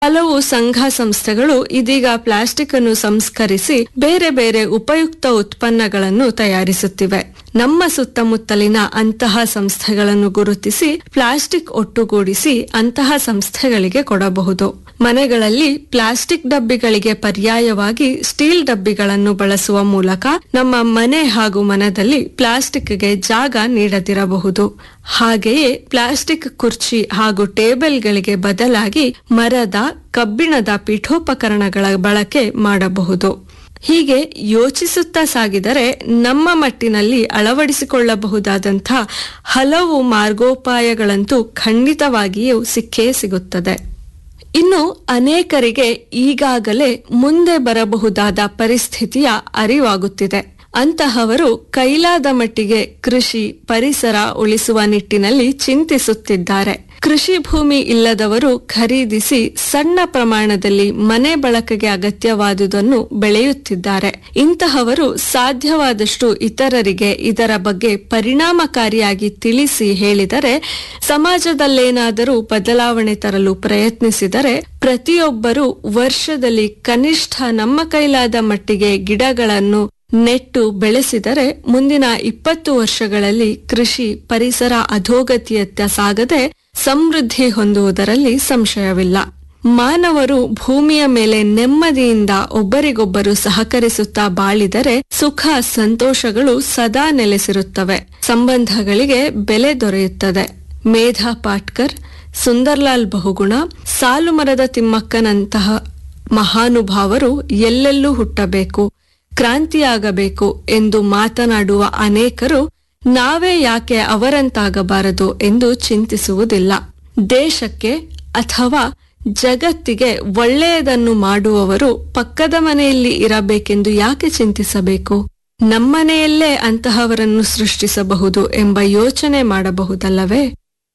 ಹಲವು ಸಂಘ ಸಂಸ್ಥೆಗಳು ಇದೀಗ ಪ್ಲಾಸ್ಟಿಕ್ ಅನ್ನು ಸಂಸ್ಕರಿಸಿ ಬೇರೆ ಬೇರೆ ಉಪಯುಕ್ತ ಉತ್ಪನ್ನಗಳನ್ನು ತಯಾರಿಸುತ್ತಿವೆ ನಮ್ಮ ಸುತ್ತಮುತ್ತಲಿನ ಅಂತಹ ಸಂಸ್ಥೆಗಳನ್ನು ಗುರುತಿಸಿ ಪ್ಲಾಸ್ಟಿಕ್ ಒಟ್ಟುಗೂಡಿಸಿ ಅಂತಹ ಸಂಸ್ಥೆಗಳಿಗೆ ಕೊಡಬಹುದು ಮನೆಗಳಲ್ಲಿ ಪ್ಲಾಸ್ಟಿಕ್ ಡಬ್ಬಿಗಳಿಗೆ ಪರ್ಯಾಯವಾಗಿ ಸ್ಟೀಲ್ ಡಬ್ಬಿಗಳನ್ನು ಬಳಸುವ ಮೂಲಕ ನಮ್ಮ ಮನೆ ಹಾಗೂ ಮನದಲ್ಲಿ ಪ್ಲಾಸ್ಟಿಕ್ಗೆ ಜಾಗ ನೀಡದಿರಬಹುದು ಹಾಗೆಯೇ ಪ್ಲಾಸ್ಟಿಕ್ ಕುರ್ಚಿ ಹಾಗೂ ಟೇಬಲ್ಗಳಿಗೆ ಬದಲಾಗಿ ಮರದ ಕಬ್ಬಿಣದ ಪೀಠೋಪಕರಣಗಳ ಬಳಕೆ ಮಾಡಬಹುದು ಹೀಗೆ ಯೋಚಿಸುತ್ತಾ ಸಾಗಿದರೆ ನಮ್ಮ ಮಟ್ಟಿನಲ್ಲಿ ಅಳವಡಿಸಿಕೊಳ್ಳಬಹುದಾದಂಥ ಹಲವು ಮಾರ್ಗೋಪಾಯಗಳಂತೂ ಖಂಡಿತವಾಗಿಯೂ ಸಿಕ್ಕೇ ಸಿಗುತ್ತದೆ ಇನ್ನು ಅನೇಕರಿಗೆ ಈಗಾಗಲೇ ಮುಂದೆ ಬರಬಹುದಾದ ಪರಿಸ್ಥಿತಿಯ ಅರಿವಾಗುತ್ತಿದೆ ಅಂತಹವರು ಕೈಲಾದ ಮಟ್ಟಿಗೆ ಕೃಷಿ ಪರಿಸರ ಉಳಿಸುವ ನಿಟ್ಟಿನಲ್ಲಿ ಚಿಂತಿಸುತ್ತಿದ್ದಾರೆ ಕೃಷಿ ಭೂಮಿ ಇಲ್ಲದವರು ಖರೀದಿಸಿ ಸಣ್ಣ ಪ್ರಮಾಣದಲ್ಲಿ ಮನೆ ಬಳಕೆಗೆ ಅಗತ್ಯವಾದುದನ್ನು ಬೆಳೆಯುತ್ತಿದ್ದಾರೆ ಇಂತಹವರು ಸಾಧ್ಯವಾದಷ್ಟು ಇತರರಿಗೆ ಇದರ ಬಗ್ಗೆ ಪರಿಣಾಮಕಾರಿಯಾಗಿ ತಿಳಿಸಿ ಹೇಳಿದರೆ ಸಮಾಜದಲ್ಲೇನಾದರೂ ಬದಲಾವಣೆ ತರಲು ಪ್ರಯತ್ನಿಸಿದರೆ ಪ್ರತಿಯೊಬ್ಬರೂ ವರ್ಷದಲ್ಲಿ ಕನಿಷ್ಠ ನಮ್ಮ ಕೈಲಾದ ಮಟ್ಟಿಗೆ ಗಿಡಗಳನ್ನು ನೆಟ್ಟು ಬೆಳೆಸಿದರೆ ಮುಂದಿನ ಇಪ್ಪತ್ತು ವರ್ಷಗಳಲ್ಲಿ ಕೃಷಿ ಪರಿಸರ ಅಧೋಗತಿಯತ್ತ ಸಾಗದೆ ಸಮೃದ್ಧಿ ಹೊಂದುವುದರಲ್ಲಿ ಸಂಶಯವಿಲ್ಲ ಮಾನವರು ಭೂಮಿಯ ಮೇಲೆ ನೆಮ್ಮದಿಯಿಂದ ಒಬ್ಬರಿಗೊಬ್ಬರು ಸಹಕರಿಸುತ್ತಾ ಬಾಳಿದರೆ ಸುಖ ಸಂತೋಷಗಳು ಸದಾ ನೆಲೆಸಿರುತ್ತವೆ ಸಂಬಂಧಗಳಿಗೆ ಬೆಲೆ ದೊರೆಯುತ್ತದೆ ಮೇಧಾ ಪಾಟ್ಕರ್ ಸುಂದರ್ಲಾಲ್ ಬಹುಗುಣ ಸಾಲು ಮರದ ತಿಮ್ಮಕ್ಕನಂತಹ ಮಹಾನುಭಾವರು ಎಲ್ಲೆಲ್ಲೂ ಹುಟ್ಟಬೇಕು ಕ್ರಾಂತಿಯಾಗಬೇಕು ಎಂದು ಮಾತನಾಡುವ ಅನೇಕರು ನಾವೇ ಯಾಕೆ ಅವರಂತಾಗಬಾರದು ಎಂದು ಚಿಂತಿಸುವುದಿಲ್ಲ ದೇಶಕ್ಕೆ ಅಥವಾ ಜಗತ್ತಿಗೆ ಒಳ್ಳೆಯದನ್ನು ಮಾಡುವವರು ಪಕ್ಕದ ಮನೆಯಲ್ಲಿ ಇರಬೇಕೆಂದು ಯಾಕೆ ಚಿಂತಿಸಬೇಕು ನಮ್ಮನೆಯಲ್ಲೇ ಅಂತಹವರನ್ನು ಸೃಷ್ಟಿಸಬಹುದು ಎಂಬ ಯೋಚನೆ ಮಾಡಬಹುದಲ್ಲವೇ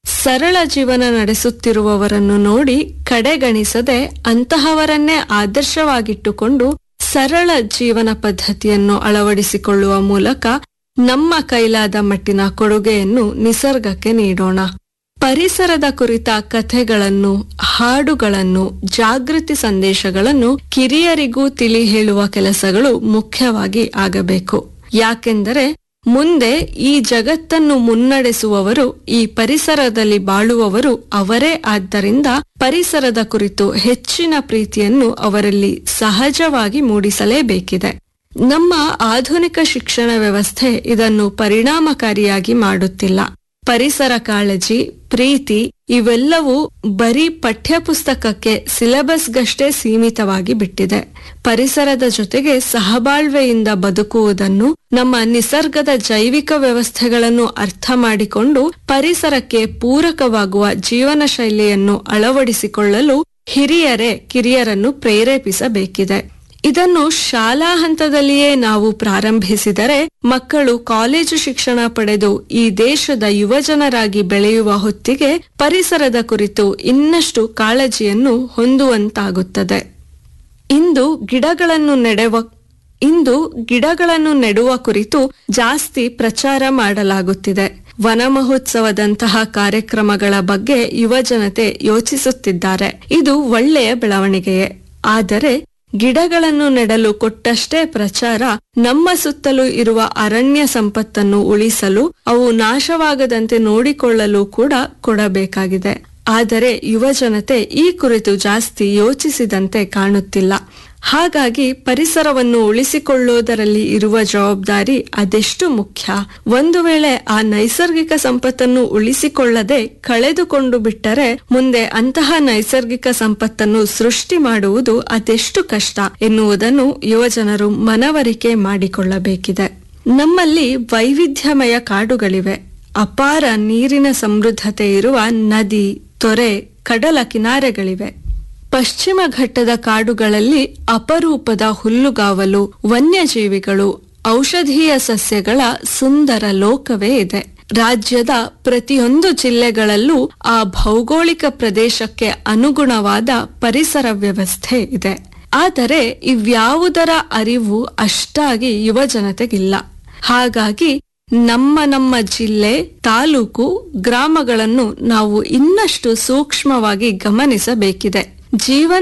ಸರಳ ಜೀವನ ನಡೆಸುತ್ತಿರುವವರನ್ನು ನೋಡಿ ಕಡೆಗಣಿಸದೆ ಅಂತಹವರನ್ನೇ ಆದರ್ಶವಾಗಿಟ್ಟುಕೊಂಡು ಸರಳ ಜೀವನ ಪದ್ಧತಿಯನ್ನು ಅಳವಡಿಸಿಕೊಳ್ಳುವ ಮೂಲಕ ನಮ್ಮ ಕೈಲಾದ ಮಟ್ಟಿನ ಕೊಡುಗೆಯನ್ನು ನಿಸರ್ಗಕ್ಕೆ ನೀಡೋಣ ಪರಿಸರದ ಕುರಿತ ಕಥೆಗಳನ್ನು ಹಾಡುಗಳನ್ನು ಜಾಗೃತಿ ಸಂದೇಶಗಳನ್ನು ಕಿರಿಯರಿಗೂ ತಿಳಿ ಹೇಳುವ ಕೆಲಸಗಳು ಮುಖ್ಯವಾಗಿ ಆಗಬೇಕು ಯಾಕೆಂದರೆ ಮುಂದೆ ಈ ಜಗತ್ತನ್ನು ಮುನ್ನಡೆಸುವವರು ಈ ಪರಿಸರದಲ್ಲಿ ಬಾಳುವವರು ಅವರೇ ಆದ್ದರಿಂದ ಪರಿಸರದ ಕುರಿತು ಹೆಚ್ಚಿನ ಪ್ರೀತಿಯನ್ನು ಅವರಲ್ಲಿ ಸಹಜವಾಗಿ ಮೂಡಿಸಲೇಬೇಕಿದೆ ನಮ್ಮ ಆಧುನಿಕ ಶಿಕ್ಷಣ ವ್ಯವಸ್ಥೆ ಇದನ್ನು ಪರಿಣಾಮಕಾರಿಯಾಗಿ ಮಾಡುತ್ತಿಲ್ಲ ಪರಿಸರ ಕಾಳಜಿ ಪ್ರೀತಿ ಇವೆಲ್ಲವೂ ಬರೀ ಪಠ್ಯಪುಸ್ತಕಕ್ಕೆ ಸಿಲೆಬಸ್ಗಷ್ಟೇ ಸೀಮಿತವಾಗಿ ಬಿಟ್ಟಿದೆ ಪರಿಸರದ ಜೊತೆಗೆ ಸಹಬಾಳ್ವೆಯಿಂದ ಬದುಕುವುದನ್ನು ನಮ್ಮ ನಿಸರ್ಗದ ಜೈವಿಕ ವ್ಯವಸ್ಥೆಗಳನ್ನು ಅರ್ಥ ಮಾಡಿಕೊಂಡು ಪರಿಸರಕ್ಕೆ ಪೂರಕವಾಗುವ ಜೀವನ ಶೈಲಿಯನ್ನು ಅಳವಡಿಸಿಕೊಳ್ಳಲು ಹಿರಿಯರೇ ಕಿರಿಯರನ್ನು ಪ್ರೇರೇಪಿಸಬೇಕಿದೆ ಇದನ್ನು ಶಾಲಾ ಹಂತದಲ್ಲಿಯೇ ನಾವು ಪ್ರಾರಂಭಿಸಿದರೆ ಮಕ್ಕಳು ಕಾಲೇಜು ಶಿಕ್ಷಣ ಪಡೆದು ಈ ದೇಶದ ಯುವಜನರಾಗಿ ಬೆಳೆಯುವ ಹೊತ್ತಿಗೆ ಪರಿಸರದ ಕುರಿತು ಇನ್ನಷ್ಟು ಕಾಳಜಿಯನ್ನು ಹೊಂದುವಂತಾಗುತ್ತದೆ ಇಂದು ಗಿಡಗಳನ್ನು ನೆಡುವ ಇಂದು ಗಿಡಗಳನ್ನು ನೆಡುವ ಕುರಿತು ಜಾಸ್ತಿ ಪ್ರಚಾರ ಮಾಡಲಾಗುತ್ತಿದೆ ವನ ಮಹೋತ್ಸವದಂತಹ ಕಾರ್ಯಕ್ರಮಗಳ ಬಗ್ಗೆ ಯುವಜನತೆ ಯೋಚಿಸುತ್ತಿದ್ದಾರೆ ಇದು ಒಳ್ಳೆಯ ಬೆಳವಣಿಗೆಯೇ ಆದರೆ ಗಿಡಗಳನ್ನು ನೆಡಲು ಕೊಟ್ಟಷ್ಟೇ ಪ್ರಚಾರ ನಮ್ಮ ಸುತ್ತಲೂ ಇರುವ ಅರಣ್ಯ ಸಂಪತ್ತನ್ನು ಉಳಿಸಲು ಅವು ನಾಶವಾಗದಂತೆ ನೋಡಿಕೊಳ್ಳಲು ಕೂಡ ಕೊಡಬೇಕಾಗಿದೆ ಆದರೆ ಯುವಜನತೆ ಈ ಕುರಿತು ಜಾಸ್ತಿ ಯೋಚಿಸಿದಂತೆ ಕಾಣುತ್ತಿಲ್ಲ ಹಾಗಾಗಿ ಪರಿಸರವನ್ನು ಉಳಿಸಿಕೊಳ್ಳುವುದರಲ್ಲಿ ಇರುವ ಜವಾಬ್ದಾರಿ ಅದೆಷ್ಟು ಮುಖ್ಯ ಒಂದು ವೇಳೆ ಆ ನೈಸರ್ಗಿಕ ಸಂಪತ್ತನ್ನು ಉಳಿಸಿಕೊಳ್ಳದೆ ಕಳೆದುಕೊಂಡು ಬಿಟ್ಟರೆ ಮುಂದೆ ಅಂತಹ ನೈಸರ್ಗಿಕ ಸಂಪತ್ತನ್ನು ಸೃಷ್ಟಿ ಮಾಡುವುದು ಅದೆಷ್ಟು ಕಷ್ಟ ಎನ್ನುವುದನ್ನು ಯುವಜನರು ಮನವರಿಕೆ ಮಾಡಿಕೊಳ್ಳಬೇಕಿದೆ ನಮ್ಮಲ್ಲಿ ವೈವಿಧ್ಯಮಯ ಕಾಡುಗಳಿವೆ ಅಪಾರ ನೀರಿನ ಸಮೃದ್ಧತೆ ಇರುವ ನದಿ ತೊರೆ ಕಡಲ ಕಿನಾರೆಗಳಿವೆ ಪಶ್ಚಿಮ ಘಟ್ಟದ ಕಾಡುಗಳಲ್ಲಿ ಅಪರೂಪದ ಹುಲ್ಲುಗಾವಲು ವನ್ಯಜೀವಿಗಳು ಔಷಧೀಯ ಸಸ್ಯಗಳ ಸುಂದರ ಲೋಕವೇ ಇದೆ ರಾಜ್ಯದ ಪ್ರತಿಯೊಂದು ಜಿಲ್ಲೆಗಳಲ್ಲೂ ಆ ಭೌಗೋಳಿಕ ಪ್ರದೇಶಕ್ಕೆ ಅನುಗುಣವಾದ ಪರಿಸರ ವ್ಯವಸ್ಥೆ ಇದೆ ಆದರೆ ಇವ್ಯಾವುದರ ಅರಿವು ಅಷ್ಟಾಗಿ ಯುವ ಜನತೆಗಿಲ್ಲ ಹಾಗಾಗಿ ನಮ್ಮ ನಮ್ಮ ಜಿಲ್ಲೆ ತಾಲೂಕು ಗ್ರಾಮಗಳನ್ನು ನಾವು ಇನ್ನಷ್ಟು ಸೂಕ್ಷ್ಮವಾಗಿ ಗಮನಿಸಬೇಕಿದೆ ಜೀವನ